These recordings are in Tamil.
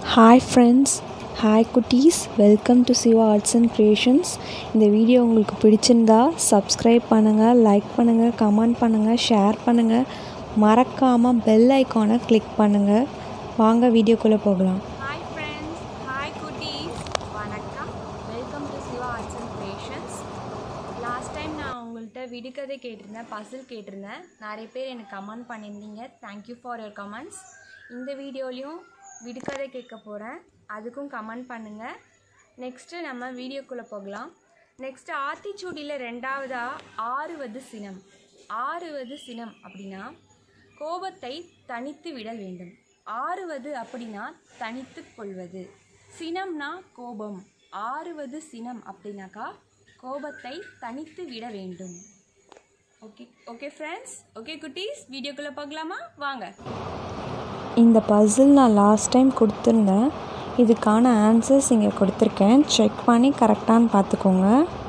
ஹாய் ஃப்ரெண்ட்ஸ் ஹாய் குட்டீஸ் welcome to Shiva arts and creations இந்த வீடியோ உங்களுக்கு பிடிச்சிருந்தா சப்ஸ்கிரைப் பண்ணுங்கள் லைக் பண்ணுங்கள் கமெண்ட் பண்ணுங்கள் ஷேர் பண்ணுங்கள் மறக்காமல் பெல் ஐக்கானை கிளிக் பண்ணுங்கள் வாங்க வீடியோக்குள்ளே போகலாம் ஹாய் ஃப்ரெண்ட்ஸ் ஹாய் குட்டீஸ் வணக்கம் welcome to Shiva arts and creations last time நான் உங்கள்கிட்ட விடுகதை கேட்டிருந்தேன் பசில் கேட்டிருந்தேன் நிறைய பேர் எனக்கு கமெண்ட் பண்ணியிருந்தீங்க தேங்க்யூ ஃபார் யுவர் கமெண்ட்ஸ் இந்த வீடியோலையும் விடுகதை கேட்க போகிறேன் அதுக்கும் கமெண்ட் பண்ணுங்கள் நெக்ஸ்ட்டு நம்ம வீடியோக்குள்ளே போகலாம் நெக்ஸ்ட்டு ஆத்திச்சூடியில் ரெண்டாவதாக ஆறுவது சினம் ஆறுவது சினம் அப்படின்னா கோபத்தை தனித்து விட வேண்டும் ஆறுவது அப்படின்னா தனித்து கொள்வது சினம்னா கோபம் ஆறுவது சினம் அப்படின்னாக்கா கோபத்தை தனித்து விட வேண்டும் ஓகே ஓகே ஃப்ரெண்ட்ஸ் ஓகே குட்டீஸ் வீடியோக்குள்ளே போகலாமா வாங்க இந்த பசில் நான் லாஸ்ட் டைம் கொடுத்துருந்தேன் இதுக்கான ஆன்சர்ஸ் இங்கே கொடுத்துருக்கேன் செக் பண்ணி கரெக்டானு பார்த்துக்கோங்க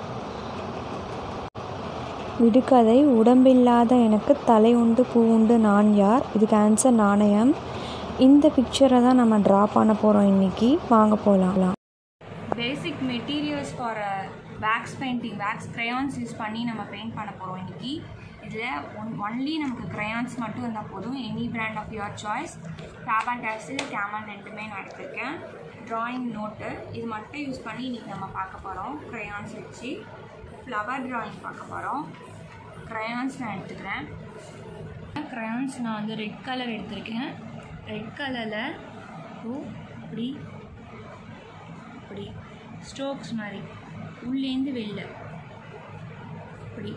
விடுகதை உடம்பில்லாத எனக்கு தலை உண்டு பூ உண்டு நான் யார் இதுக்கு ஆன்சர் நாணயம் இந்த பிக்சரை தான் நம்ம ட்ரா பண்ண போகிறோம் இன்றைக்கி வாங்க போகலாம் basic materials for wax painting wax crayons use பண்ணி நம்ம பெயிண்ட் பண்ண போகிறோம் இன்னைக்கு இதில் ஒன் ஒன்லி நமக்கு crayons மட்டும் இருந்தால் போதும் any brand of your choice tape and டேஸ்டில் கேமல் ரெண்டுமே நான் எடுத்திருக்கேன் ட்ராயிங் நோட்டு இது மட்டும் யூஸ் பண்ணி இன்றைக்கி நம்ம பார்க்க போகிறோம் crayons வச்சு ஃப்ளவர் ட்ராயிங் பார்க்க போகிறோம் crayons நான் எடுத்துக்கிறேன் crayons நான் வந்து ரெட் கலர் எடுத்திருக்கேன் ரெட் கலரில் ஓ இப்படி இப்படி ஸ்ட்ரோக்ஸ் மாதிரி உள்ளேந்து வெளில இப்படி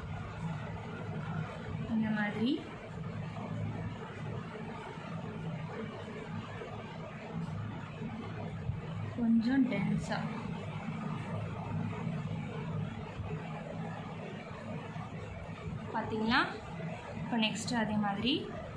இந்த மாதிரி கொஞ்சம் டென்ஸாக பார்த்தீங்களா இப்போ நெக்ஸ்ட்டு அதே மாதிரி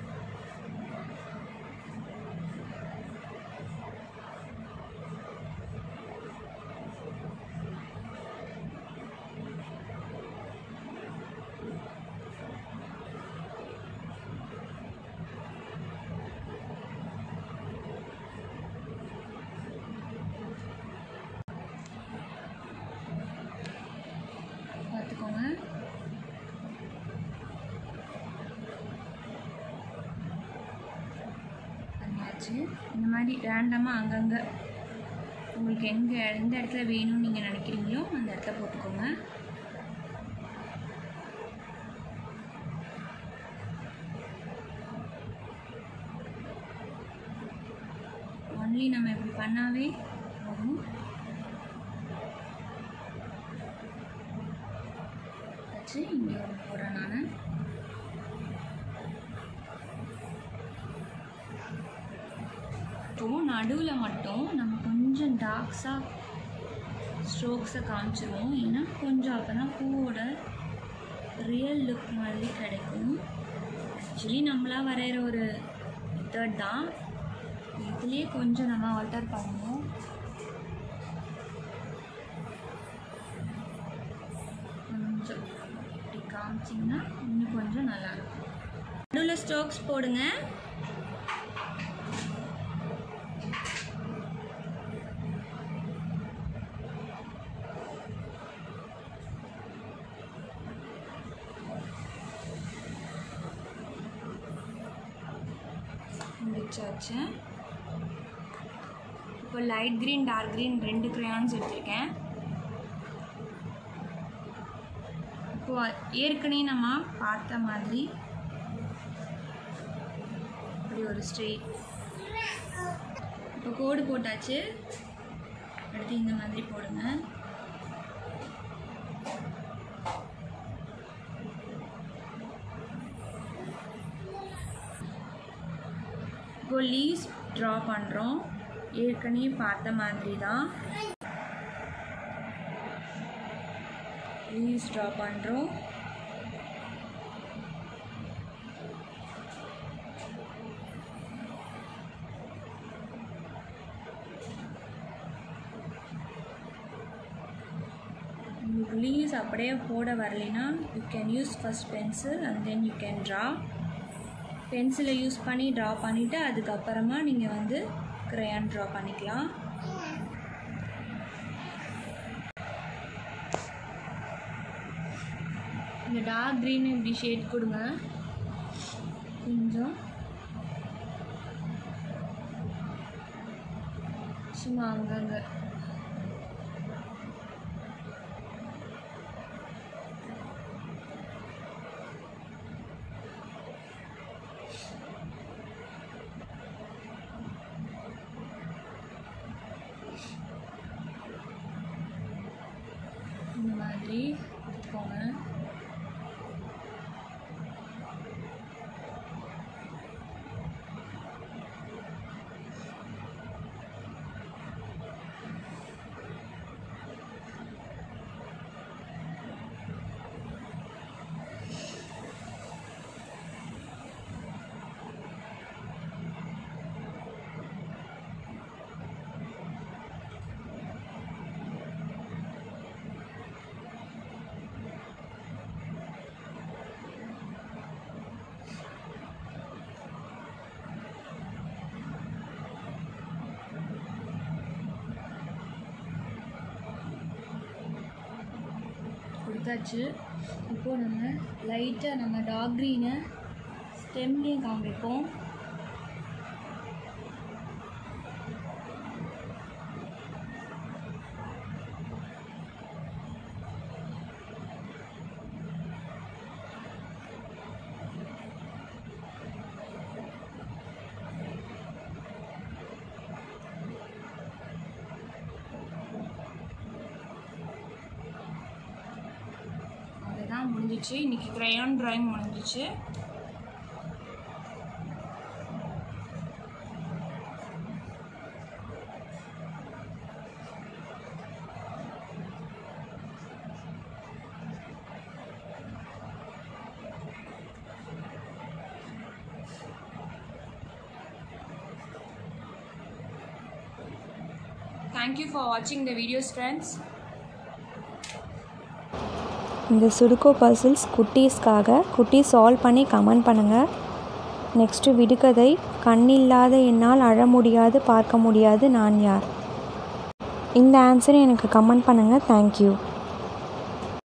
பார்த்துக்கோங்க பண்ணியாச்சு இந்த மாதிரி ரேண்டமாக அங்கங்கே உங்களுக்கு எங்கே எந்த இடத்துல வேணும்னு நீங்கள் நினைக்கிறீங்களோ அந்த இடத்துல போட்டுக்கோங்க ஒன்லி நம்ம இப்படி பண்ணாவே போதும் வச்சு இங்கே ஒன்று போடுறேன் நான் இப்போ நடுவில் மட்டும் நம்ம கொஞ்சம் டார்க்ஸாக ஸ்ட்ரோக்ஸை காமிச்சிருவோம் ஏன்னா கொஞ்சம் அப்போ தான் பூவோட ரியல் லுக் மாதிரி கிடைக்கும் ஆக்சுவலி நம்மளா வரைகிற ஒரு மெத்தட் தான் இதுலேயே கொஞ்சம் நம்ம ஆல்டர் பண்ணுவோம் கொஞ்சம் இப்படி காமிச்சிங்கன்னா இன்னும் கொஞ்சம் நல்லாயிருக்கும் நடுவில் ஸ்ட்ரோக்ஸ் போடுங்க முடிச்சாச்சு இப்போ லைட் க்ரீன் டார்க் க்ரீன் ரெண்டு crayons எடுத்திருக்கேன் இப்போ ஏற்கனவே நம்ம பார்த்த மாதிரி இப்படி ஒரு ஸ்ட்ரெயிட் இப்போ கோடு போட்டாச்சு அடுத்து இந்த மாதிரி போடுங்க இப்போ லீவ்ஸ் ட்ரா பண்ணுறோம் ஏற்கனவே பார்த்த மாதிரி தான் லீவ்ஸ் ட்ரா பண்ணுறோம் உங்களுக்கு லீவ்ஸ் அப்படியே போட வரலைன்னா you can use first pencil and then you can draw பென்சிலை யூஸ் பண்ணி ட்ரா பண்ணிவிட்டு அதுக்கப்புறமா நீங்கள் வந்து க்ரையான் ட்ரா பண்ணிக்கலாம் இந்த டார்க் க்ரீன் இப்படி ஷேட் கொடுங்க கொஞ்சம் சும்மா அங்கங்கே இந்த மாதிரி எடுத்துக்கோங்க கொடுத்தாச்சு இப்போது நம்ம லைட்டாக நம்ம டார்க் க்ரீனை ஸ்டெம்லேயும் காமிப்போம் அதுதான் முடிஞ்சிச்சு இன்னைக்கு க்ரையான் ட்ராயிங் முடிஞ்சிச்சு Thank you for watching the videos friends. இந்த சுடுகோ பசில்ஸ் குட்டீஸ்க்காக குட்டீஸ் சால்வ் பண்ணி கமெண்ட் பண்ணுங்கள் நெக்ஸ்ட்டு விடுகதை கண்ணில்லாத என்னால் அழ முடியாது பார்க்க முடியாது நான் யார் இந்த ஆன்சரை எனக்கு கமெண்ட் பண்ணுங்கள் தேங்க்யூ